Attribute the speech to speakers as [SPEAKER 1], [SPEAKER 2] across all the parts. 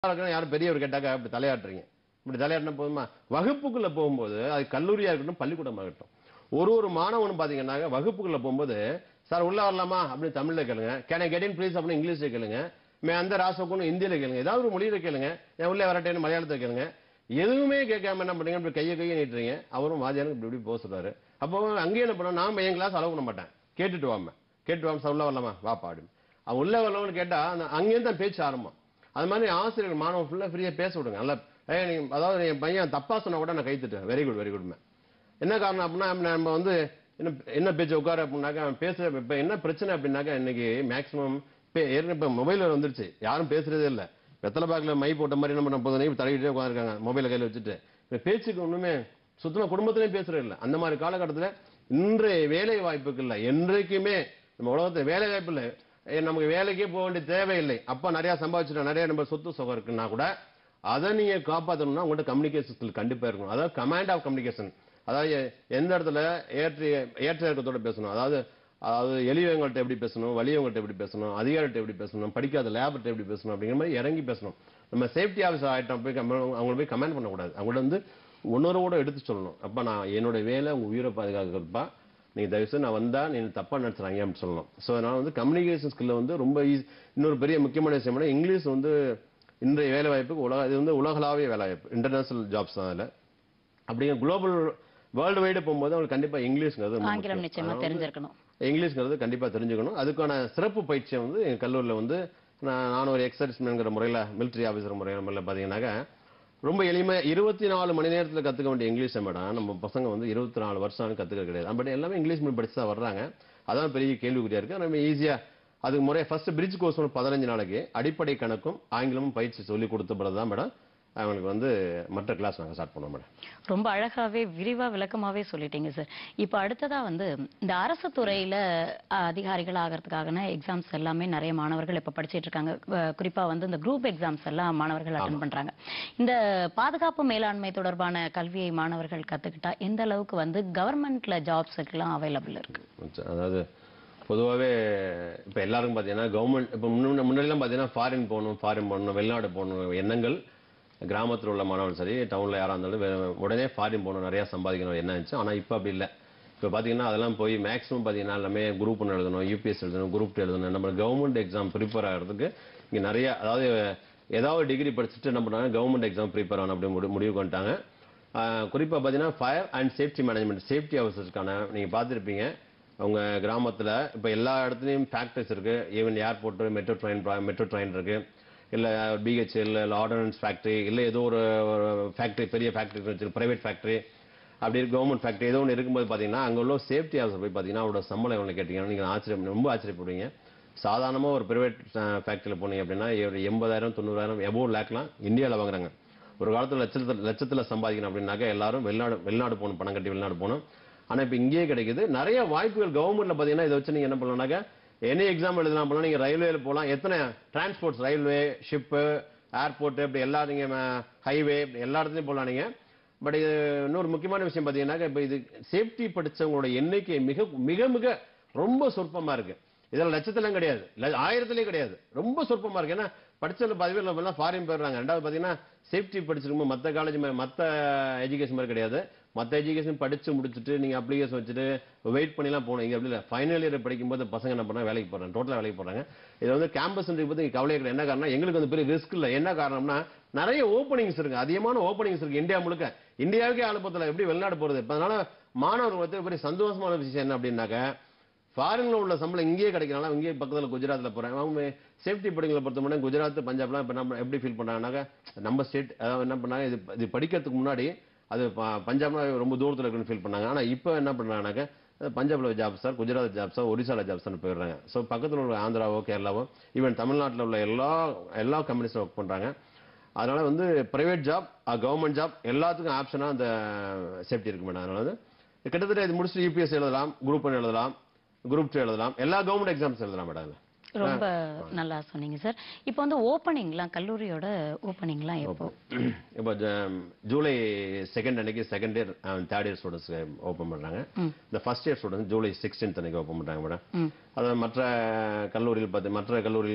[SPEAKER 1] இருக்கணும் யாரும் பெரியவர் கேட்டாக்க இப்படி தலையாட்டுறீங்க இப்படி தலையாட்டினா போதுமா வகுப்புக்குள்ள போகும்போது அது கல்லூரியா இருக்கட்டும் பள்ளிக்கூடமா இருக்கட்டும் ஒரு ஒரு மாணவனும் பாத்தீங்கன்னா வகுப்புக்குள்ள போகும்போது சார் உள்ள வரலாமா அப்படின்னு தமிழ்ல கேளுங்க can I get in please அப்படின்னு இங்கிலீஷ்ல கேளுங்க மே அந்த ராசோக்குன்னு ஹிந்தியில கேளுங்க ஏதாவது ஒரு மொழியில கேளுங்க என் உள்ளே வரட்டேன்னு மலையாளத்தை கேளுங்க எதுவுமே கேட்காம என்ன பண்றீங்க இப்படி கையை கையை நீட்டுறீங்க அவரும் வாத்தியாருக்கு இப்படி இப்படி போக சொல்றாரு அப்போ அங்கேயே என்ன பண்ண நான் என் கிளாஸ் அலோவ் பண்ண மாட்டேன் கேட்டுட்டு வாம கேட்டு வாம சார் உள்ள வரலாமா வா பாடு அவன் உள்ள வரலாம்னு கேட்டா அந்த அங்கேயும் தான் பேச்சு ஆரம்பம் அது மாதிரி ஆசிரியர் மாணவன் ஃபுல்லா ஃப்ரீயா பேச விடுங்க நல்லா ஏய் நீ அதாவது என் பையன் தப்பா சொன்னா கூட நான் கைத்துட்டேன் வெரி குட் வெரி குட்மே என்ன காரணம் அப்படின்னா நம்ம வந்து என்ன என்ன பேச்சு உட்காரு அப்படின்னாக்கா அவன் பேசுற இப்ப என்ன பிரச்சனை அப்படின்னாக்கா இன்னைக்கு மேக்சிமம் ஏற்கனவே இப்ப மொபைல் வந்துருச்சு யாரும் பேசுறதே இல்ல வெத்தலை பாக்கில் மை போட்ட மாதிரி நம்ம நம்ம பொழுது தடவிட்டே உட்காந்துருக்காங்க மொபைலை கையில வச்சுட்டு இப்ப பேச்சுக்கு ஒண்ணுமே சுத்தமா குடும்பத்திலையும் பேசுறது இல்ல அந்த மாதிரி காலகட்டத்துல இன்றைய வேலை வாய்ப்புக்கு இல்ல என்றைக்குமே நம்ம உலகத்துல வேலை வாய்ப்பு இல்ல ஏ, நமக்கு வேலைக்கே போக வேண்டிய தேவையில்லை அப்பா நிறைய சம்பாதிச்சுட்டோம் நிறைய நம்ம சொத்து சுகம் இருக்குன்னா கூட அதை நீங்க காப்பாத்தணும்னா உங்கள்ட்ட கம்யூனிகேஷன் ஸ்கில் கண்டிப்பா இருக்கணும் அதாவது கமாண்ட் ஆஃப் கம்யூனிகேஷன் அதாவது எ- எந்த இடத்துல ஏற்ற ஏற்ற இறக்கத்தோட பேசணும் அதாவது அதாவது எளியவங்கள்ட்ட எப்படி பேசணும் வலியவங்கள்ட்ட எப்படி பேசணும் அதிகாரிகிட்ட எப்படி பேசணும் படிக்காத லேபர்ட்ட எப்படி பேசணும் அப்படிங்கிற மாதிரி இறங்கி பேசணும் நம்ம சேஃப்டி ஆஃபீஸர் ஆகிட்டோம் போய் கம்ம- அவங்கள போய் கமெண்ட் பண்ணக்கூடாது அவங்கள்ட்ட வந்து உணர்வோட எடுத்து சொல்லணும் அப்ப நான் என்னோட வேலை உங்க உயிரை பாதுகாக்கிறப்பா நீங்க தயவுசெய்து நான் வந்தா நீங்க தப்பா நினைச்சுறாங்க அப்படின்னு சொல்லணும் ஸோ அதனால வந்து கம்யூனிகேஷன் ஸ்கில்ல வந்து ரொம்ப ஈஸி இன்னொரு பெரிய முக்கியமான விஷயம் என்ன, இங்கிலீஷ் வந்து இன்றைய வேலை வாய்ப்புக்கு உலக இது வந்து உலகளாவிய வேலை வாய்ப்பு இன்டர்நேஷனல் ஜாப்ஸ் தான் அதில் அப்படிங்கிற குளோபல் வேர்ல்டு வைடு போகும்போது அவங்களுக்கு கண்டிப்பா இங்கிலீஷ்ங்கிறது ரொம்ப
[SPEAKER 2] ஆங்கிலம்
[SPEAKER 1] முக்கியம்.
[SPEAKER 2] நிச்சயமா
[SPEAKER 1] அதனால
[SPEAKER 2] தெரிஞ்சிருக்கணும்
[SPEAKER 1] இங்கிலீஷ்ங்கிறது கண்டிப்பா தெரிஞ்சுக்கணும் அதுக்கான சிறப்பு பயிற்சியை வந்து எங்க கல்லூரியில் வந்து நான் நான் ஒரு எக்ஸர்ஸ்மென்ட்ங்கிற முறையில் மிலிட்டரி ஆஃபீஸர் முறையில் முறையில் பார்த்தீங்கன்னாக்கா ரொம்ப எளிமை இருபத்தி நாலு மணி நேரத்தில் கற்றுக்க வேண்டிய இங்கிலீஷை மேடம் நம்ம பசங்க வந்து இருபத்தி நாலு வருஷம் கற்றுக்க கிடையாது பட் எல்லாமே இங்கிலீஷ் மீடியம் படிச்சு தான் வர்றாங்க அதான் பெரிய கேள்விக்குறியா இருக்கு நம்ம ஈஸியா அதுக்கு முறையாக ஃபர்ஸ்ட் பிரிட்ஜ் கோர்ஸ் ஒன்று பதினஞ்சு நாளைக்கு அடிப்படை கணக்கும் ஆங்கிலமும் பயிற்சி சொல்லி கொடுத்த பிறகு தான் மேடம் அவங்களுக்கு வந்து மற்ற கிளாஸ் நாங்கள் ஸ்டார்ட் பண்ணுவோம் மேடம்
[SPEAKER 2] ரொம்ப அழகாவே விரிவா விளக்கமாவே சொல்லிட்டீங்க சார் இப்போ அடுத்ததா வந்து இந்த அரசு துறையில அஹ், அதிகாரிகள் ஆகிறதுக்கான எக்ஸாம்ஸ் எல்லாமே நிறைய மாணவர்கள் இப்ப படிச்சிட்டு இருக்காங்க அஹ், குறிப்பா வந்து இந்த குரூப் எக்ஸாம்ஸ் எல்லாம் மாணவர்கள் அட்டன் பண்றாங்க இந்த பாதுகாப்பு மேலாண்மை தொடர்பான கல்வியை மாணவர்கள் கத்துக்கிட்டா எந்த அளவுக்கு வந்து கவர்மெண்ட்ல ஜாப்ஸுக்கெல்லாம் அவைலபிள் இருக்கு
[SPEAKER 1] மச்ச- அதாவது பொதுவாகவே இப்போ எல்லாருக்கும் பார்த்தீங்கன்னா கவர்மெண்ட் இப்போ முன்ன முன்னாடிலாம் பார்த்தீங்கன்னா ஃபாரின் போகணும் ஃபாரின் போகணும் வெளிநாடு போகணும் எண்ணங்கள் கிராமத்தில் உள்ள மாணவர்கள் சரி டவுனில் யாராக இருந்தாலும் வே- உடனே ஃபாரின் போகணும் நிறையா சம்பாதிக்கணும் என்ன இருந்துச்சு ஆனால் இப்போ அப்படி இல்லை இப்போ பார்த்தீங்கன்னா அதெல்லாம் போய் மேக்ஸிமம் பார்த்தீங்கன்னா எல்லாமே குரூப் ஒன்று எழுதணும் யூபிஎஸ் எழுதணும் குரூப் டூ எழுதணும் நம்ம கவர்மெண்ட் எக்ஸாம் ப்ரிப்பேர் ஆகிறதுக்கு இங்கே நிறைய அதாவது ஏதாவது டிகிரி படிச்சுட்டு என்ன பண்ணாங்க கவர்மெண்ட் எக்ஸாம் ப்ரிப்பேர் ஆகணும் அப்படி முடி- முடிவு பண்ணிட்டாங்க குறிப்பாக பார்த்தீங்கன்னா fire and safety management safety ஆஃபீஸர்ஸ்க்கான நீங்கள் பார்த்துருப்பீங்க அவங்க கிராமத்தில் இப்போ எல்லா இடத்துலையும் ஃபேக்ட்ரிஸ் இருக்கு even airport metro train metro train இருக்கு இல்லை பிஹெச் இல்லை ஆர்டனன்ஸ் ஃபேக்ட்ரி இல்லை ஏதோ ஒரு ஃபேக்ட்ரி பெரிய ஃபேக்ட்ரி வச்சிருக்கு ப்ரைவேட் ஃபேக்ட்ரி அப்படி கவர்மெண்ட் ஃபேக்ட்ரி ஏதோ ஒன்று இருக்கும்போது பார்த்தீங்கன்னா அங்கே உள்ள சேஃப்டி ஆஃபீஸர் போய் பார்த்தீங்கன்னா அவரோட சம்பளம் எவ்வளோ கேட்டீங்கன்னா நீங்கள் ஆச்சரியம் ரொம்ப ஆச்சரியப்படுவீங்க சாதாரணமாக ஒரு பிரைவேட் ஃபேக்ட்ரியில் போனீங்க அப்படின்னா ஒரு எண்பதாயிரம் தொண்ணூறாயிரம் எபோ லேக்லாம் இந்தியாவில் வாங்குறாங்க ஒரு காலத்தில் லட்சத்தில் லட்சத்தில் சம்பாதிக்கணும் அப்படின்னாக்கா எல்லாரும் வெளிநாடு வெளிநாடு போகணும் பணம் கட்டி வெளிநாடு போகணும் ஆனால் இப்போ இங்கேயே கிடைக்குது நிறைய வாய்ப்புகள் கவர்மெண்ட்ல பார்த்தீங்கன்னா இதை வச்சு நீங்கள் என்ன பண்ணலாம்னாக்கா எனி எக்ஸாம் எழுதலாம் போனால் நீங்கள் ரயில்வேல போகலாம் எத்தனை டிரான்ஸ்போர்ட்ஸ் ரயில்வே ஷிப்பு ஏர்போர்ட் இப்படி எல்லா நீங்கள் ஹைவே எல்லா இடத்துலையும் போகலாம் நீங்கள் பட் இது இன்னொரு முக்கியமான விஷயம் பார்த்தீங்கன்னாக்கா இப்போ இது சேஃப்டி படிச்சவங்களோட எண்ணிக்கை மிக மிக மிக ரொம்ப சொற்பமா இருக்கு இதில் லட்சத்திலும் கிடையாது ல- ஆயிரத்திலே கிடையாது ரொம்ப சொற்பமா இருக்கு ஏன்னா படிச்சவங்க பாதி பேர் எல்லாம் ஃபாரின் போயிடுறாங்க ரெண்டாவது பார்த்தீங்கன்னா சேஃப்டி படிச்சிருக்கும் மற்ற காலேஜ் மற்ற எஜுகேஷன் மாதிரி கிடையாது மற்ற எஜுகேஷன் படிச்சு முடிச்சுட்டு நீங்க அப்ளிகேஷன் வச்சுட்டு வெயிட் பண்ணிலாம் போகணும் இங்க அப்படி இல்லை ஃபைனல் இயர் படிக்கும்போது பசங்க என்ன பண்ணாங்க வேலைக்கு போறாங்க டோட்டலாக வேலைக்கு போறாங்க இது வந்து கேம்பஸ் பத்தி இங்க கவலையே கிடையாது என்ன காரணம் எங்களுக்கு வந்து பெரிய ரிஸ்க் இல்லை என்ன காரணம்னா நிறைய ஓப்பனிங்ஸ் இருக்கு அதிகமான ஓப்பனிங்ஸ் இருக்கு இந்தியா முழுக்க இந்தியாவுக்கே ஆளுப்பத்தில் எப்படி வெளிநாடு போறது இப்ப அதனால மாணவர்கள் வந்து பெரிய சந்தோஷமான விஷயம் என்ன அப்படின்னாக்க ஃபாரின்ல உள்ள சம்பளம் இங்கேயே கிடைக்கிறனால இங்கேயே பக்கத்துல குஜராத்ல போறாங்க அவங்க சேஃப்டி படிங்களை பொறுத்த மட்டும் குஜராத் பஞ்சாப்லாம் இப்ப நம்ம எப்படி ஃபீல் பண்றாங்கன்னாக்க நம்ம ஸ்டேட் அதாவது என்ன பண்ணாங்க இது இது படிக்கிறதுக்கு முன்னாடி அது ப- பஞ்சாப்னா ரொம்ப தூரத்துல இருக்குன்னு ஃபீல் பண்ணாங்க ஆனா இப்போ என்ன பண்றாங்கன்னாக்க அஹ் பஞ்சாப்ல jobs sir Gujarat jobs sir ஒரிசால ஜாப்ஸ் போயிடுறாங்க ஸோ பக்கத்துல உள்ள ஆந்திராவோ கேரளாவோ ஈவன் தமிழ்நாட்டில் உள்ள எல்லா எல்லா கம்பெனிஸும் ஒர்க் பண்றாங்க அதனால வந்து பிரைவேட் ஜாப் கவர்மெண்ட் ஜாப் எல்லாத்துக்கும் ஆப்ஷனா அந்த சேஃப்டி இருக்கு மேடம் அதனால வந்து கிட்டத்தட்ட இது முடிச்சுட்டு யூபிஎஸ் எழுதலாம் குரூப் ஒன் எழுதலாம் குரூப் டூ எழுதலாம் எல்லா கவர்மெண்ட் எக்ஸாம்ஸ் எழுதலாம் மேடம் அதுல.
[SPEAKER 2] ரொம்ப நல்லா சொன்னீங்க சார் இப்போ வந்து ஓப்பனிங்லாம் கல்லூரியோட ஓப்பனிங்லாம் எப்போ
[SPEAKER 1] இப்போ ஜ- ஜூலை செகண்ட் அன்னைக்கு second year third year students open பண்றாங்க இந்த first year students July sixteenth அன்னைக்கு ஓப்பன் பண்றாங்க மேடம்
[SPEAKER 2] ம்
[SPEAKER 1] அதாவது மற்ற கல்லூரியில் பார்த்து மற்ற கல்லூரியில்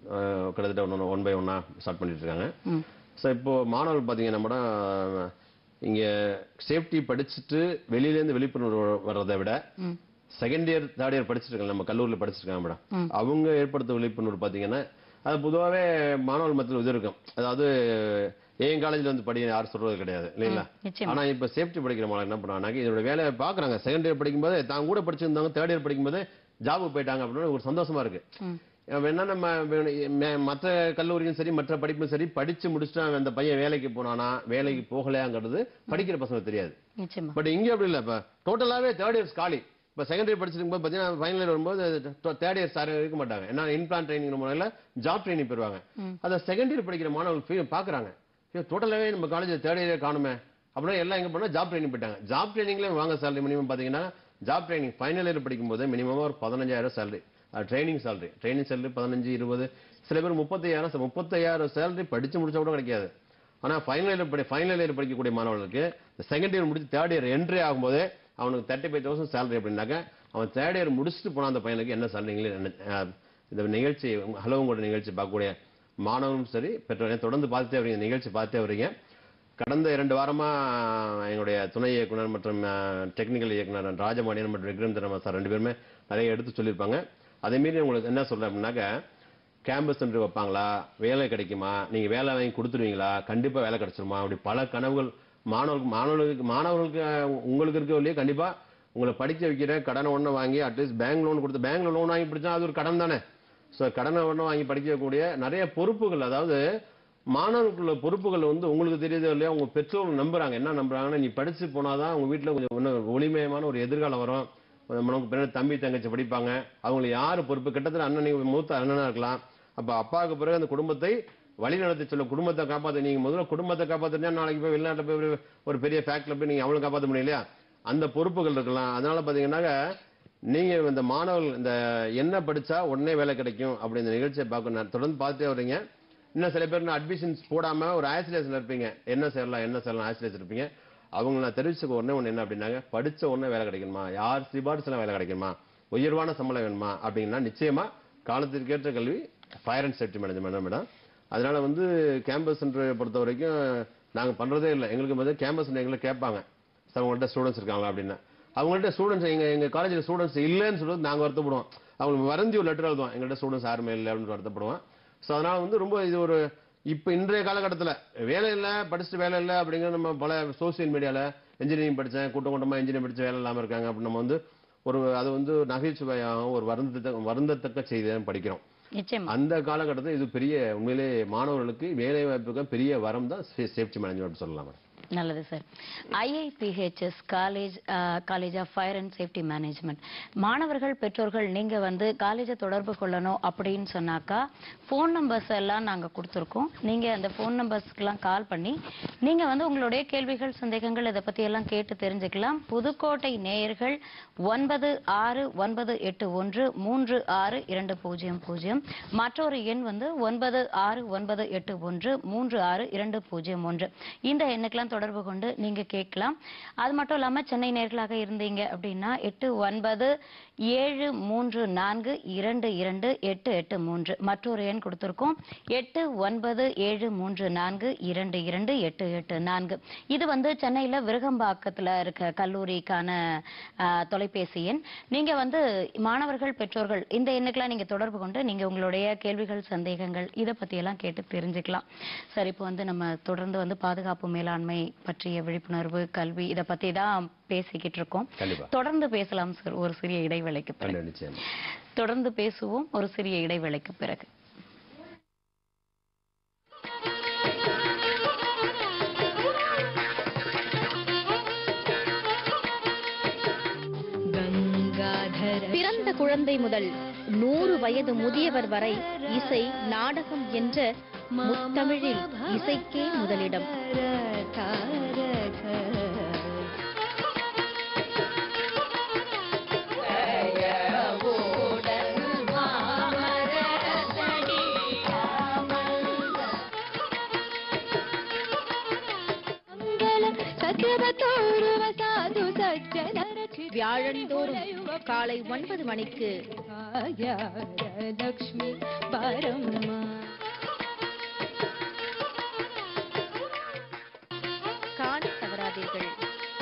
[SPEAKER 1] அஹ், கிட்டத்தட்ட ஒன்று ஒன் பை ஒன்னா ஸ்டார்ட் பண்ணிட்டு இருக்காங்க
[SPEAKER 2] ம்
[SPEAKER 1] ஸோ இப்போ மாணவர்கள் பார்த்தீங்கன்னா கூட இங்க சேஃப்டி படிச்சுட்டு வெளியிலேருந்து விழிப்புணர்வு வர்றதை விட
[SPEAKER 2] ம்
[SPEAKER 1] செகண்ட் இயர் தேர்ட் இயர் படிச்சிட்டு இருக்காங்க நம்ம கல்லூரியில் படிச்சிருக்காங்க மேடம்
[SPEAKER 2] ம்.
[SPEAKER 1] அவங்க ஏற்படுத்த விழிப்புணர்வு பார்த்தீங்கன்னா அது பொதுவாகவே மாணவர்கள் மத்தியில் இது இருக்கும் அதாவது என் காலேஜ்ல வந்து படி யாரும் சொல்றது கிடையாது இல்லைங்களா
[SPEAKER 2] நிச்சயமா
[SPEAKER 1] ஆனா இப்ப சேஃப்டி படிக்கிற மாணவர் என்ன பண்றாங்க இதோட வேலையை பாக்குறாங்க செகண்ட் இயர் படிக்கும்போது தான் கூட படிச்சிருந்தாங்க தேர்ட் இயர் படிக்கும்போது ஜாபுக்கு போயிட்டாங்க அப்படின்னு ஒரு சந்தோஷமா இருக்கு
[SPEAKER 2] ம்
[SPEAKER 1] வேணா நம்ம வே- மே- மற்ற கல்லூரியும் சரி மற்ற படிப்பும் சரி படிச்சு முடிச்சுட்டு அவன் அந்த பையன் வேலைக்கு போனானா வேலைக்கு போகலையாங்கிறது படிக்கிற பசங்க தெரியாது
[SPEAKER 2] நிச்சயமா
[SPEAKER 1] பட் இங்க அப்படி இல்ல இப்ப டோட்டலாவே தேர்ட் இயர்ஸ் காலி இப்ப செகண்ட் இயர் படிச்சிருக்கும் போது பாத்தீங்கன்னா ஃபைனல் இயர் வரும்போது தேர்ட் இயர் சார் இருக்க மாட்டாங்க ஏன்னா இன்பிளான் ட்ரைனிங் முறையில ஜாப் ட்ரைனிங் பெறுவாங்க
[SPEAKER 2] ம்.
[SPEAKER 1] அத செகண்ட் இயர் படிக்கிற மாணவர்கள் feel- பாக்குறாங்க டோட்டலாவே நம்ம காலேஜ் தேர்ட் இயர் காணுமே அப்படின்னா எல்லாம் எங்க போனா ஜாப் ட்ரைனிங் போயிட்டாங்க ஜாப் ட்ரைனிங்ல வாங்க சேலரி மினிமம் பாத்தீங்கன்னா ஜாப் ட்ரைனிங் ஃபைனல் இயர் படிக்கும் போது மினிமம் ஒரு பதினஞ்சாயிரம் salary training salary training salary பதினஞ்சு இருபது சில பேர் முப்பத்தையாயிரம் முப்பத்தையாயிரம் சேலரி படிச்சு முடிச்சா கூட கிடைக்காது ஆனா ஃபைனல் இயர் படி ஃபைனல் இயர் படிக்கக்கூடிய மாணவர்களுக்கு செகண்ட் இயர் முடிச்சு தேர்ட் இயர் என்ட்ரி ஆகும்போது அவனுக்கு தேர்ட்டி ஃபைவ் தௌசண்ட் சேலரி அப்படின்னாக்க அவன் தேர்ட் இயர் முடிச்சுட்டு போன அந்த பையனுக்கு என்ன சேலரிங்களே இந்த நிகழ்ச்சி உங்க- ஹலோ உங்களோட நிகழ்ச்சி பார்க்கக்கூடிய மாணவரும் சரி பெற்றோரையும் தொடர்ந்து பார்த்துட்டே வரீங்க நிகழ்ச்சி பார்த்துட்டே வரீங்க கடந்த இரண்டு வாரமா எங்களுடைய துணை இயக்குனர் மற்றும் டெக்னிக்கல் இயக்குனர் ராஜமணியன் மற்றும் விக்ரம் தரமா சார் ரெண்டு பேருமே நிறைய எடுத்து சொல்லியிருப்பாங்க அதே மீறி உங்களுக்கு என்ன சொல்றேன் அப்படின்னாக்க கேம்பஸ் சென்டர் வைப்பாங்களா வேலை கிடைக்குமா நீங்க வேலை வாங்கி கொடுத்துருவீங்களா கண்டிப்பா வேலை கிடைச்சிருமா அப்படி பல கனவுகள் மாணவர்களுக்கு மாணவர்களுக்கு மாணவர்களுக்கு அஹ், உங்களுக்கு இருக்க இல்லையே கண்டிப்பா உங்களை படிக்க வைக்கிற கடனை ஒண்ணு வாங்கி அட்லீஸ்ட் பேங்க் லோன் கொடுத்து பேங்க்ல லோன் வாங்கி பிடிச்சா அது ஒரு கடன் தானே ஸோ கடனை ஒண்ணு வாங்கி படிக்கக்கூடிய நிறைய பொறுப்புகள் அதாவது மாணவர்களுக்குள்ள பொறுப்புகள் வந்து உங்களுக்கு தெரியுதோ இல்லையா உங்க பெற்றோர்கள் நம்புறாங்க என்ன நம்புறாங்கன்னா நீ படிச்சு போனாதான் உங்க வீட்டுல கொஞ்சம் இன்னும் ஒளிமயமான ஒரு எதிர்காலம் வரும் நமக்கு பின்னாடி தம்பி தங்கச்சி படிப்பாங்க அவங்களுக்கு யாரு பொறுப்பு கிட்டத்தட்ட அண்ணன் மூத்த அண்ணனா இருக்கலாம் அப்ப அப்பாவுக்கு பிறகு அந்த குடும்பத்தை வழி நடத்தி சொல்ல குடும்பத்தை காப்பாத்த நீங்க முதல்ல குடும்பத்தை காப்பாத்தினா நாளைக்கு போய் வெளிநாட்டுல போய் ஒரு- ஒரு பெரிய ஃபேக்டரியில் போய் நீங்க அவளும் காப்பாத்த முடியும் இல்லையா அந்த பொறுப்புகள் இருக்கலாம் அதனால பாத்தீங்கன்னாக்க நீங்க இந்த மாணவர்கள் இந்த என்ன படிச்சா உடனே வேலை கிடைக்கும் அப்படி இந்த நிகழ்ச்சியை பார்க்கணும் தொடர்ந்து பார்த்துட்டே வரீங்க இன்னும் சில பேர் அட்மிஷன்ஸ் போடாம ஒரு ஆசிலேஷன் இருப்பீங்க என்ன செய்யலாம் என்ன செய்யலாம் ஆசிலேஷன் இருப்பீங்க அவங்க நான் தெரிவிச்சுக்க உடனே ஒண்ணு என்ன அப்படின்னாங்க படிச்ச உடனே வேலை கிடைக்குமா யார் சிபாரிசுல வேலை கிடைக்குமா உயர்வான சம்பளம் வேணுமா அப்படின்னா நிச்சயமா காலத்திற்கேற்ற கல்வி fire and safety management madam அதனால வந்து கேம்பஸ் சென்டரை பொறுத்த வரைக்கும் நாங்க பண்றதே இல்லை எங்களுக்கு வந்து கேம்பஸ் சென்டர் எங்களை கேட்பாங்க சார் உங்கள்கிட்ட ஸ்டூடெண்ட்ஸ் இருக்காங்களா அப்படின்னு அவங்கள்ட்ட ஸ்டூடெண்ட்ஸ் எங்க எங்க காலேஜில் ஸ்டூடெண்ட்ஸ் இல்லைன்னு சொல்லிட்டு நாங்க வருத்தப்படுவோம் அவங்களுக்கு வரைஞ்சி ஒரு லெட்டர் எழுதுவோம் எங்கள்கிட்ட ஸ்டூடெண்ட்ஸ் யாருமே இல்லை அப்படின்னு வருத்தப்படுவோம் ஸோ அதனால வந்து ரொம்ப இது ஒரு இப்போ இன்றைய காலகட்டத்தில் வேலை இல்லை படிச்சுட்டு வேலை இல்லை அப்படிங்கிற நம்ம பல சோசியல் மீடியால இன்ஜினியரிங் படித்தேன் கூட்டம் கூட்டமாக இன்ஜினியரிங் படிச்சு வேலை இல்லாமல் இருக்காங்க அப்படின்னு நம்ம வந்து ஒரு அது வந்து நகைச்சுவையாகவும் ஒரு வருந்தத்தக்க வருந்தத்தக்க செய்தியாக படிக்கிறோம்
[SPEAKER 2] நிச்சயமா
[SPEAKER 1] அந்த காலகட்டத்தில் இது பெரிய உண்மையிலே மாணவர்களுக்கு வேலை வாய்ப்புக்கு பெரிய வரம் தான் சேஃப்டி மேனேஜ்மெண்ட் சொல்லலாம் மேடம்
[SPEAKER 2] நல்லது sir IIPHS college college of fire and safety management மாணவர்கள் பெற்றோர்கள் நீங்க வந்து காலேஜை தொடர்பு கொள்ளணும் அப்படின்னு சொன்னாக்கா ஃபோன் நம்பர்ஸ் எல்லாம் நாங்க கொடுத்துருக்கோம் நீங்க அந்த ஃபோன் நம்பர்ஸ்க்கெல்லாம் கால் பண்ணி நீங்க வந்து உங்களுடைய கேள்விகள் சந்தேகங்கள் இதை பத்தி எல்லாம் கேட்டு தெரிஞ்சுக்கலாம் புதுக்கோட்டை நேயர்கள் ஒன்பது ஆறு ஒன்பது எட்டு ஒன்று மூன்று ஆறு இரண்டு பூஜ்ஜியம் பூஜ்ஜியம் மற்றொரு எண் வந்து ஒன்பது ஆறு ஒன்பது எட்டு ஒன்று மூன்று ஆறு இரண்டு பூஜ்ஜியம் ஒன்று இந்த எண்ணுக்கெல்லாம் தொடர்பு கொண்டு நீங்க கேட்கலாம் அது மட்டும் இல்லாம சென்னை நேர்களாக இருந்தீங்க அப்படின்னா எட்டு ஒன்பது ஏழு மூன்று நான்கு இரண்டு இரண்டு எட்டு எட்டு மூன்று மற்றொரு எண் கொடுத்திருக்கோம் எட்டு ஒன்பது ஏழு மூன்று நான்கு இரண்டு இரண்டு எட்டு எட்டு நான்கு இது வந்து சென்னையில விருகம்பாக்கத்துல இருக்க கல்லூரிக்கான ஆ, தொலைபேசி எண் நீங்க வந்து மாணவர்கள் பெற்றோர்கள் இந்த எண்ணுக்கெல்லாம் நீங்க தொடர்பு கொண்டு நீங்க உங்களுடைய கேள்விகள் சந்தேகங்கள் இதை பத்தி எல்லாம் கேட்டு தெரிஞ்சுக்கலாம் சார் இப்போ வந்து நம்ம தொடர்ந்து வந்து பாதுகாப்பு மேலாண்மை பற்றிய விழிப்புணர்வு கல்வி இதை பத்தி தான் பேசிக்கிட்டு இருக்கோம்
[SPEAKER 1] கண்டிப்பா
[SPEAKER 2] தொடர்ந்து பேசலாம் சார் ஒரு சிறிய இடைவேளைக்கு பிறகு
[SPEAKER 1] கண்டிப்பா நிச்சயமா
[SPEAKER 2] தொடர்ந்து பேசுவோம் ஒரு சிறிய இடைவேளைக்கு பிறகு
[SPEAKER 3] பிறந்த குழந்தை முதல் நூறு வயது முதியவர் வரை இசை நாடகம் என்ற முத்தமிழில் இசைக்கே முதலிடம் வியாழந்தோறும் காலை ஒன்பது மணிக்கு
[SPEAKER 4] லக்ஷ்மி பரம்மா
[SPEAKER 3] காண தவறாதீர்கள்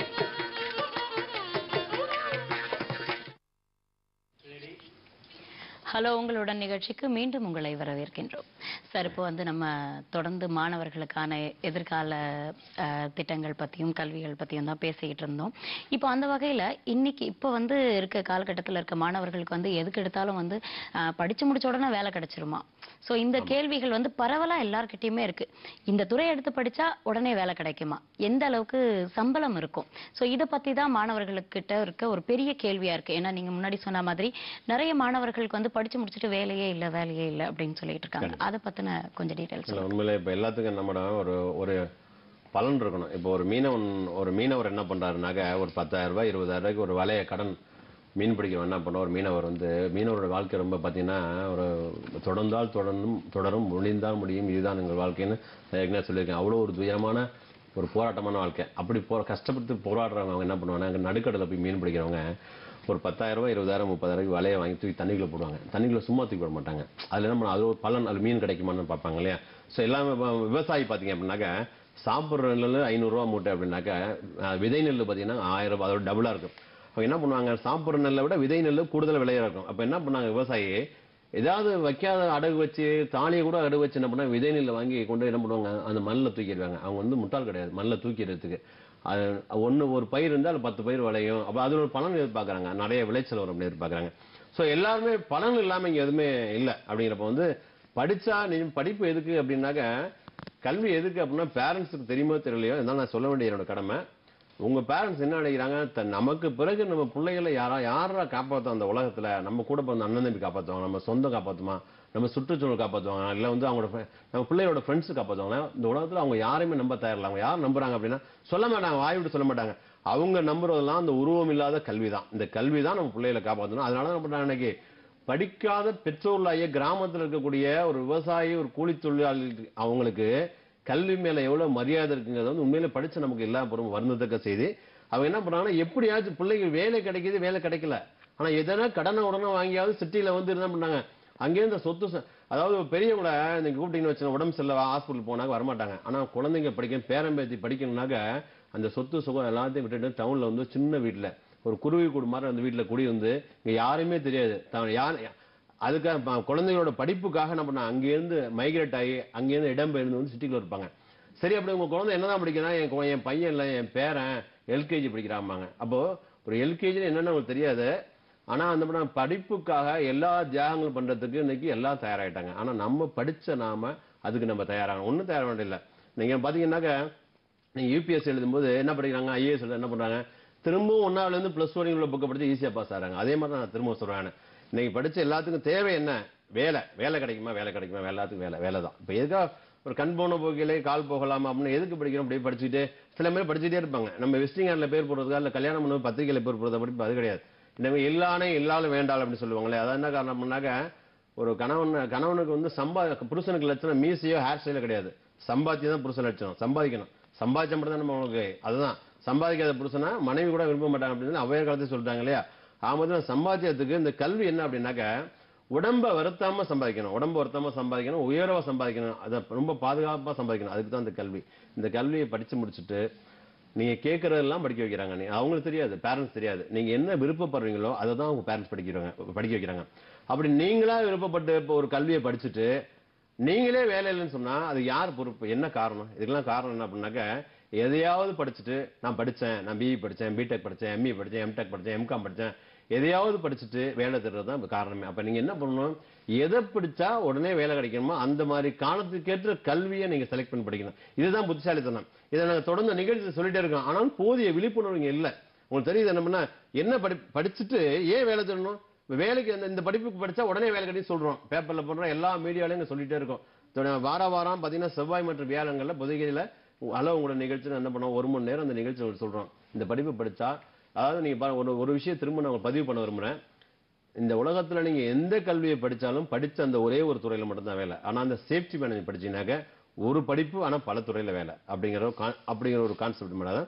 [SPEAKER 2] ஹலோ உங்களுடன் நிகழ்ச்சிக்கு மீண்டும் உங்களை வரவேற்கின்றோம் சார் இப்போ வந்து நம்ம தொடர்ந்து மாணவர்களுக்கான எதிர்கால அஹ், திட்டங்கள் பற்றியும் கல்விகள் பற்றியும் தான் பேசிக்கிட்டு இருந்தோம் இப்போ அந்த வகையில் இன்னைக்கு இப்போ வந்து இருக்க காலகட்டத்தில் இருக்க மாணவர்களுக்கு வந்து எதுக்கு எடுத்தாலும் வந்து அஹ், படிச்சு முடிச்ச உடனே வேலை கிடைச்சிருமா ஸோ இந்த கேள்விகள் வந்து பரவலாக எல்லார்கிட்டயுமே இருக்கு இந்த துறை எடுத்து படிச்சா உடனே வேலை கிடைக்குமா எந்த அளவுக்கு சம்பளம் இருக்கும் ஸோ இதை பத்தி தான் மாணவர்களுக்கிட்ட இருக்க ஒரு பெரிய கேள்வியா இருக்கு ஏன்னா நீங்க முன்னாடி சொன்ன மாதிரி நிறைய மாணவர்களுக்கு வந்து படிச்சு முடிச்சுட்டு வேலையே இல்லை வேலையே இல்லை அப்படின்னு சொல்லிட்டு இருக்காங்க அதை பத்தின கொஞ்சம் டீட்டெயில்ஸ்
[SPEAKER 1] இல்ல உண்மையிலே இப்ப எல்லாத்துக்கும் நம்மட ஒரு ஒரு பலன் இருக்கணும் இப்போ ஒரு மீனவன் ஒரு மீனவர் என்ன பண்றாருனாக்க ஒரு பத்தாயிரம் ரூபாய் இருபதாயிரம் ரூபாய்க்கு ஒரு வலைய கடன் மீன் பிடிக்கிறவன் என்ன பண்ண ஒரு மீனவர் வந்து மீனவரோட வாழ்க்கை ரொம்ப பார்த்தீங்கன்னா ஒரு தொடர்ந்தால் தொடர்ந்தும் தொடரும் முடிந்தால் முடியும் இதுதான் எங்கள் வாழ்க்கைன்னு நான் ஏற்கனவே சொல்லியிருக்கேன் அவ்வளோ ஒரு துயரமான ஒரு போராட்டமான வாழ்க்கை அப்படி போ கஷ்டப்பட்டு போராடுறவங்க அவங்க என்ன பண்ணுவாங்க அங்கே நடுக்கடலில் போய் மீன் பிடிக்கிறவங்க ஒரு பத்தாயிரம் ரூபாய் இருபதாயிரம் முப்பதாயிரம் வலையை வாங்கி தூக்கி தண்ணிக்குள்ள போடுவாங்க தண்ணிக்குள்ள சும்மா தூக்கி போட மாட்டாங்க அதுல என்ன பண்ண அது ஒரு பலன் அது மீன் கிடைக்குமான்னு பார்ப்பாங்க இல்லையா ஸோ எல்லாமே வ- விவசாயி பார்த்தீங்க அப்படின்னாக்க சாப்பிட்ற நெல் ஐநூறுரூவா மூட்டை அப்படின்னாக்க அஹ், விதை நெல் பார்த்தீங்கன்னா ஆயிரம் ரூபாய் அதோட டபுளாக இருக்கும் அவங்க என்ன பண்ணுவாங்க சாப்பிட்ற நெல்லை விட விதை நெல் கூடுதல் விலையா இருக்கும் அப்போ என்ன பண்ணாங்க விவசாயி ஏதாவது வைக்காத அடகு வச்சு தாலியை கூட அடகு வச்சு என்ன பண்ணா விதை நெல்லை வாங்கி கொண்டு என்ன பண்ணுவாங்க அந்த மண்ணில் தூக்கிடுவாங்க அவங்க வந்து முட்டாள் கிடையாது மண்ணில் தூக்கிடுறதுக்கு அது ஒன்று ஒரு பயிர் இருந்தால் அது பத்து பயிர் விளையும் அப்போ அதில் ஒரு பலன் எதிர்பார்க்குறாங்க நிறைய விளைச்சல் வரும் அப்படின்னு எதிர்பார்க்குறாங்க ஸோ எல்லாருமே பலன் இல்லாமல் இங்கே எதுவுமே இல்லை அப்படிங்கிறப்ப வந்து படிச்சா நீ படிப்பு எதுக்கு அப்படின்னாக்க கல்வி எதுக்கு அப்படின்னா பேரண்ட்ஸுக்கு தெரியுமோ தெரியலையோ இதான் நான் சொல்ல வேண்டிய என்னோட கடமை உங்க பேரண்ட்ஸ் என்ன நினைக்கிறாங்க த- நமக்கு பிறகு நம்ம பிள்ளைகளை யாரா யாரா காப்பாற்றும் அந்த உலகத்துல நம்ம கூட பிறந்த அண்ணன் தம்பி காப்பாற்றுவாங்க நம்ம சொந்தம் காப்பாற்றுமா நம்ம சுற்றுச்சூழல் காப்பாற்றுவாங்க இல்லை வந்து அவங்களோட fri- நம்ம பிள்ளையோட ஃப்ரெண்ட்ஸ் காப்பாற்றுவாங்க இந்த உலகத்துல அவங்க யாரையுமே நம்ப தயாரில்லை அவங்க யார் நம்புறாங்க அப்படின்னா சொல்ல மாட்டாங்க வாய் விட்டு சொல்ல மாட்டாங்க அவங்க நம்புறதெல்லாம் அந்த உருவம் இல்லாத கல்வி தான் இந்த கல்வி தான் நம்ம பிள்ளைகளை காப்பாற்றணும் அதனால தான் என்ன பண்றாங்க இன்னைக்கு படிக்காத பெற்றோர்களாகிய கிராமத்தில் இருக்கக்கூடிய ஒரு விவசாயி ஒரு கூலி தொழிலாளி அவங்களுக்கு கல்வி மேல எவ்வளவு மரியாதை இருக்குங்கிறது வந்து உண்மையில படிச்ச நமக்கு எல்லா பொறும் வருந்தத்தக்க செய்தி அவங்க என்ன பண்றாங்கன்னா எப்படியாச்சும் பிள்ளைங்க வேலை கிடைக்குது வேலை கிடைக்கல ஆனா எதனா கடனை உடனே வாங்கியாவது சிட்டில வந்து என்ன பண்ணாங்க அங்கேருந்து சொத்து ச- அதாவது பெரியவங்கள நீங்க கூப்பிட்டீங்கன்னு வச்சு உடம்பு சரியில்லை ஹாஸ்பிட்டல் போனாக்க வரமாட்டாங்க ஆனா குழந்தைங்க படிக்கணும் பேரம்பேத்தி படிக்கணும்னாக்க அந்த சொத்து சுகம் எல்லாத்தையும் விட்டுட்டு டவுன்ல வந்து சின்ன வீட்டுல ஒரு குருவி கூடு மாதிரி அந்த வீட்டுல குடி வந்து இங்க யாருமே தெரியாது தான் யார் அதுக்காக ப- குழந்தைகளோட படிப்புக்காக என்ன பண்ண அங்கேருந்து மைக்ரேட் ஆகி அங்கேருந்து இடம்பெயர்ந்து வந்து சிட்டிக்குள்ள இருப்பாங்க சரி அப்படி உங்க குழந்தை என்னதான் படிக்கிறான் என் கு- என் பையன் இல்லை என் பேரன் எல்கேஜி படிக்கிறாம்பாங்க அப்போ ஒரு எல்கேஜி என்னன்னு அவங்களுக்கு தெரியாது ஆனா அந்த படம் படிப்புக்காக எல்லா தியாகங்களும் பண்றதுக்கு இன்னைக்கு எல்லாம் தயாராயிட்டாங்க ஆனா நம்ம படிச்ச நாம அதுக்கு நம்ம தயாராகணும் ஒண்ணும் தயாராக வேண்டியதில்லை நீங்க பாத்தீங்கன்னாக்க நீங்க யூபிஎஸ் எழுதும்போது என்ன படிக்கிறாங்க ஐஏஎஸ் என்ன பண்றாங்க திரும்பவும் ஒன்னாவில இருந்து பிளஸ் வரைக்கும் உள்ள புக்கை படிச்சு ஈஸியா பாஸ் ஆறாங்க அதே மாதிரி தான் நான் திரும்ப சொல்றேன் இன்னைக்கு படிச்ச எல்லாத்துக்கும் தேவை என்ன வேலை வேலை கிடைக்குமா வேலை கிடைக்குமா வேலை எல்லாத்துக்கும் வேலை வேலை தான் இப்போ எதுக்காக ஒரு கண் போன போக்கிலே கால் போகலாமா அப்படின்னு எதுக்கு படிக்கிறோம் அப்படியே படிச்சுட்டு சில பேர் படிச்சுட்டே இருப்பாங்க நம்ம விசிட்டிங் கார்டில் பேர் போடுறதுக்கா இல்லை கல்யாணம் பண்ண பத்திரிகையில் பேர் போடுறத படிப்பு அது கிடையாது இந்த எல்லானே எல்லாரும் வேண்டாம் அப்படின்னு சொல்லுவாங்களே அதான் என்ன காரணம் பண்ணாக்க ஒரு கணவன் கணவனுக்கு வந்து சம்பா புருஷனுக்கு லட்சணம் மீசையோ ஹேர் ஸ்டைலோ கிடையாது சம்பாத்தியம் தான் புருஷன் லட்சணம் சம்பாதிக்கணும் சம்பாதிச்சா மட்டும் தான் நம்ம உங்களுக்கு அதுதான் சம்பாதிக்காத புருஷனா மனைவி கூட விரும்ப மாட்டாங்க அப்படின்னு அவையர் காலத்தை சொல்லிட்டாங்க இல்லையா ஆமாம் சம்பாத்தியத்துக்கு இந்த கல்வி என்ன அப்படின்னாக்க உடம்ப வருத்தாம சம்பாதிக்கணும் உடம்ப வருத்தாம சம்பாதிக்கணும் உயர்வா சம்பாதிக்கணும் அதை ரொம்ப பாதுகாப்பா சம்பாதிக்கணும் அதுக்கு தான் இந்த கல்வி இந்த கல்வியை படிச்சு முடிச்சுட்டு நீங்க கேட்கறதெல்லாம் படிக்க வைக்கிறாங்க நீ அவங்களுக்கு தெரியாது பேரண்ட்ஸ் தெரியாது நீங்க என்ன விருப்பப்படுறீங்களோ அதை தான் உங்க பேரண்ட்ஸ் படிக்கிறாங்க படிக்க வைக்கிறாங்க அப்படி நீங்களா விருப்பப்பட்டு இப்போ ஒரு கல்வியை படிச்சுட்டு நீங்களே வேலை இல்லைன்னு சொன்னா அது யார் பொறுப்பு என்ன காரணம் இதுக்கெல்லாம் காரணம் என்ன அப்படின்னாக்க எதையாவது படிச்சுட்டு நான் படிச்சேன் நான் பிஇ படிச்சேன் பிடெக் படிச்சேன் எம்இ படிச்சேன் எம்டெக் படிச்சேன் எம்காம் படிச்சேன் எதையாவது படிச்சுட்டு வேலை தர்றது தான் காரணமே அப்ப நீங்க என்ன பண்ணணும் எதை படிச்சா உடனே வேலை கிடைக்கணுமோ அந்த மாதிரி காலத்துக்கேற்ற கல்வியை நீங்க செலக்ட் பண்ணி படிக்கணும் இதுதான் புத்திசாலித்தனம் இதை நாங்க தொடர்ந்து நிகழ்ச்சி சொல்லிட்டே இருக்கோம் ஆனால் போதிய விழிப்புணர்வு இங்க இல்ல உங்களுக்கு தெரியுது என்ன பண்ணா என்ன படி படிச்சுட்டு ஏன் வேலை தரணும் இப்ப வேலைக்கு இந்த- இந்த படிப்புக்கு படிச்சா உடனே வேலை கிடைக்கும் சொல்றோம் பேப்பர்ல போடுறோம் எல்லா மீடியாலையும் இங்க சொல்லிட்டே இருக்கோம் தொட- வார வாரம் பாத்தீங்கன்னா செவ்வாய் மற்றும் வியாழங்கள்ல புதுகையில அளவு உங்களோட நிகழ்ச்சி என்ன பண்ணுவோம் ஒரு மணி நேரம் அந்த நிகழ்ச்சி உங்களுக்கு சொல்றோம் இந்த படிப்பு படிச்சா அதாவது நீங்க பாருங்க, ஒரு ஒரு விஷயம் திரும்ப நான் உங்களுக்கு பதிவு பண்ண விரும்புறேன் இந்த உலகத்துல நீங்க எந்த கல்வியை படிச்சாலும் படிச்ச அந்த ஒரே ஒரு துறையில மட்டும்தான் வேலை ஆனா அந்த சேஃப்டி மேனேஜ் படிச்சீங்கன்னாக்க ஒரு படிப்பு ஆனா பல துறையில வேலை அப்படிங்கிற ஒரு con- அப்படிங்கிற ஒரு கான்செப்ட் மேடம்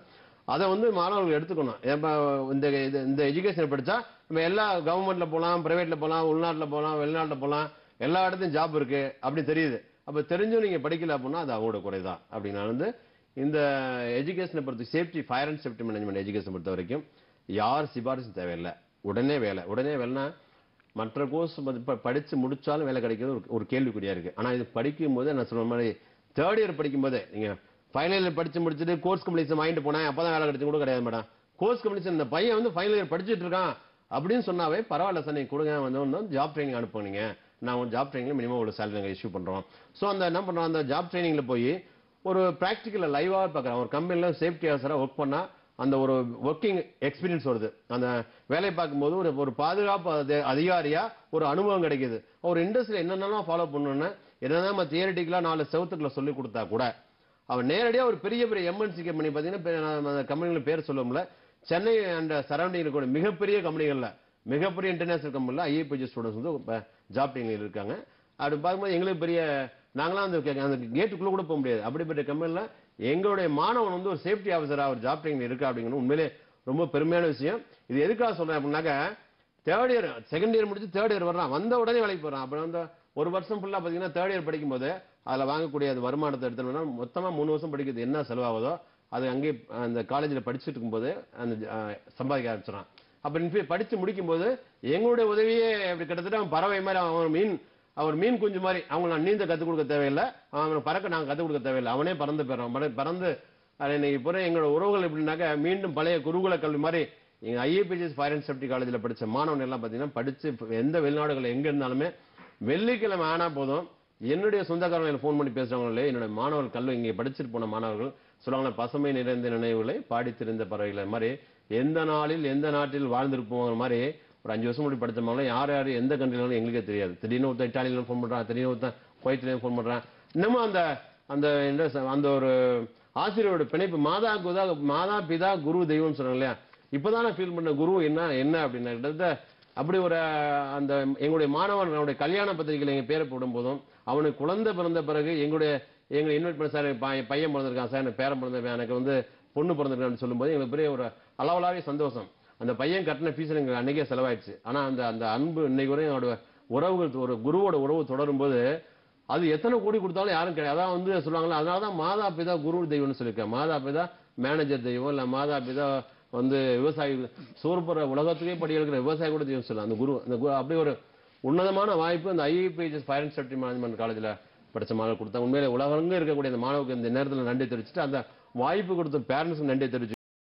[SPEAKER 1] அதை வந்து மாணவர்கள் எடுத்துக்கணும் ஏப்ப இந்த இது- இந்த எஜுகேஷன் படிச்சா நம்ம எல்லா கவர்மெண்ட்ல போலாம் பிரைவேட்ல போலாம் உள்நாட்டுல போலாம் வெளிநாட்டுல போலாம் எல்லா இடத்துலயும் ஜாப் இருக்கு அப்படி தெரியுது அப்ப தெரிஞ்சும் நீங்க படிக்கல அப்படின்னா அது அவங்களோட குறைதான் அப்படின்னா வந்து இந்த எஜுகேஷனை பொறுத்த safety fire and safety management education பொறுத்த வரைக்கும் யார் சிபாரிசும் தேவையில்லை உடனே வேலை உடனே வேலைன்னா மற்ற கோர்ஸ் படிச்சு முடிச்சாலும் வேலை கிடைக்கிறது ஒரு- ஒரு கேள்விக்குறியா இருக்கு ஆனா இது படிக்கும் போது நான் சொன்ன மாதிரி தேர்ட் இயர் படிக்கும் போதே நீங்க ஃபைனல் இயர் படிச்சு முடிச்சுட்டு கோர்ஸ் கம்ப்ளீஷன் வாங்கிட்டு போனேன் அப்பதான் வேலை கிடைச்சு கூட கிடையாது மேடம் கோர்ஸ் கம்ப்ளீஷன் இந்த பையன் வந்து ஃபைனல் இயர் படிச்சுட்டு இருக்கான் அப்படின்னு சொன்னாவே பரவாயில்ல சார் நீங்க கொடுங்க வந்து ஜாப் ட்ரைனிங் அனுப்புனீங்க நான் உங்க ஜாப் ட்ரைனிங்ல மினிமம் ஒரு சேலரி நாங்கள் இஷ்யூ பண்றோம் ஸோ அந்த என்ன பண்றோம் அந்த ஜாப் ட்ரைனிங்ல போய் ஒரு ப்ராக்டிக்கல லைவா பார்க்குறேன் ஒரு கம்பெனில சேஃப்டி ஆஃபீஸரா ஒர்க் பண்ணா அந்த ஒரு ஒர்க்கிங் எக்ஸ்பீரியன்ஸ் வருது அந்த வேலை பார்க்கும்போது ஒரு ஒரு பாதுகாப்பு அதி- அதிகாரியா ஒரு அனுபவம் கிடைக்குது ஒரு இண்டஸ்ட்ரியில் என்னென்னலாம் ஃபாலோ பண்ணணும்னு என்னதான் நம்ம தியரிட்டிக்கலா நாலு செவத்துக்குள்ள சொல்லி கொடுத்தா கூட அவன் நேரடியா ஒரு பெரிய பெரிய எம்என்சி கம்பெனி பார்த்தீங்கன்னா பெ- நான் அந்த கம்பெனிகள் பேர் சொல்லுவோம்ல சென்னை அண்ட் சரௌண்டிங் இருக்கக்கூடிய மிகப்பெரிய கம்பெனிகள்ல மிகப்பெரிய இன்டர்நேஷனல் கம்பெனில ஐஏபிஜி ஸ்டூடெண்ட்ஸ் வந்து ஜாப் ட்ரைனிங் இருக்காங்க அப்படி பார்க்கும்போது எங்களுக்கு பெரிய நாங்களாம் அந்த கே- அந்த கேட்டுக்குள்ள கூட போக முடியாது அப்படிப்பட்ட கம்பெனில எங்களுடைய மாணவன் வந்து ஒரு சேஃப்டி ஆஃபீஸரா ஒரு ஜாப் ட்ரைனிங் இருக்கா அப்படிங்கிறது உண்மையிலே ரொம்ப பெருமையான விஷயம் இது எதுக்காக சொல்றேன் அப்படின்னாக்க தேர்ட் இயர் செகண்ட் இயர் முடிச்சு தேர்ட் இயர் வர்றான் வந்த உடனே வேலைக்கு போறான் அப்புறம் வந்து ஒரு வருஷம் ஃபுல்லா பாத்தீங்கன்னா தேர்ட் இயர் படிக்கும்போது அதுல வாங்கக்கூடிய அது வருமானத்தை எடுத்துட்டோம்னா மொத்தமா மூணு வருஷம் படிக்கிறது என்ன செலவாகுதோ அது அங்கே அந்த காலேஜ்ல படிச்சுட்டு இருக்கும்போது அந்த அஹ், சம்பாதிக்க ஆரம்பிச்சிடறான் அப்ப இன்ஃபே- படிச்சு முடிக்கும் போது எங்களுடைய உதவியே அப்படி கிட்டத்தட்ட அவன் பறவை மாதிரி அவன் மீன் அவர் மீன் குஞ்சு மாதிரி அவங்க நான் நீந்த கத்துக் கொடுக்க தேவையில்லை அவன் பறக்க நாங்க கத்துக் கொடுக்க தேவையில்லை அவனே பறந்து போயிடுறான் பற- பறந்து அது இன்னைக்கு இப்போ எங்களோட உறவுகள் எப்படின்னாக்க மீண்டும் பழைய குருகுல கல்வி மாதிரி எங்க ஐஏபிஜிஎஸ் ஃபயர் அண்ட் சேஃப்டி காலேஜில் படிச்ச மாணவன் எல்லாம் பார்த்தீங்கன்னா படிச்சு இப்ப எந்த வெளிநாடுகள் எங்க இருந்தாலுமே வெள்ளிக்கிழமை ஆனா போதும் என்னுடைய சொந்தக்காரங்களை ஃபோன் பண்ணி பேசுறவங்களே என்னோட மாணவர்கள் கல்வி இங்கே படிச்சுட்டு போன மாணவர்கள் சொல்லுவாங்க பசுமை நிறைந்த நினைவுகளை பாடித்திருந்த பறவைகள் மாதிரி எந்த நாளில் எந்த நாட்டில் வாழ்ந்திருப்போங்கிற மாதிரி ஒரு அஞ்சு வருஷம் முன்னாடி படிச்ச மாணவர்கள் யார் யார் எந்த கண்ட்ரிலும் எங்களுக்கே தெரியாது திடீர்னு ஒருத்தன் இட்டாலியில ஃபோன் பண்றான் திடீர்னு ஒருத்தன் குவைத்திலையும் ஃபோன் பண்றான் இன்னமும் அந்த அந்த என்ன சொ- அந்த ஒரு ஆசிரியரோட பிணைப்பு மாதா குதா மாதா பிதா குரு தெய்வம் சொல்றாங்க இல்லையா இப்பதான் நான் ஃபீல் பண்ண குரு என்ன என்ன அப்படின்னா கிட்டத்தட்ட அப்படி ஒரு அஹ், அந்த எங்களுடைய மாணவன் அவனுடைய கல்யாண பத்திரிகையில் எங்க பேரை போடும் போதும் அவனுக்கு குழந்தை பிறந்த பிறகு எங்களுடைய எங்களை இன்வைட் பண்ண சார் என் பையன் பையன் பிறந்திருக்கான் சார் எனக்கு பேரன் பிறந்திருக்கான் எனக்கு வந்து பொண்ணு பிறந்திருக்கான்னு சொல்லும்போது எங்களுக்கு பெரிய ஒரு அளவலாவே சந்தோஷம் அந்த பையன் கட்டின ஃபீஸ் எங்களுக்கு அன்னைக்கே செலவாயிடுச்சு ஆனா அந்த அந்த அன்பு இன்னைக்கு வரையும் அவரோட உறவுகள் ஒரு குருவோட உறவு தொடரும் போது அது எத்தனை கோடி கொடுத்தாலும் யாரும் கிடையாது அதான் வந்து சொல்லுவாங்களா அதனால தான் மாதா பிதா குரு தெய்வம்னு சொல்லியிருக்கேன் மாதா பிதா மேனேஜர் தெய்வம் இல்ல மாதா பிதா வந்து விவசாயி சோறு போற உலகத்துக்கே படி எடுக்கிற விவசாயி கூட தெய்வம் சொல்லலாம் அந்த குரு அந்த குரு அப்படி ஒரு உன்னதமான வாய்ப்பு அந்த IAPS fire and safety management காலேஜ்ல படிச்ச மாணவர் கொடுத்தா உண்மையிலே உலகங்க இருக்கக்கூடிய அந்த மாணவருக்கு இந்த நேரத்தில் நன்றி தெரிவிச்சுட்டு அந்த வாய்ப்பு கொடுத்த பேரண்ட்ஸ்க்கு நன்றி தெரிவிச்சு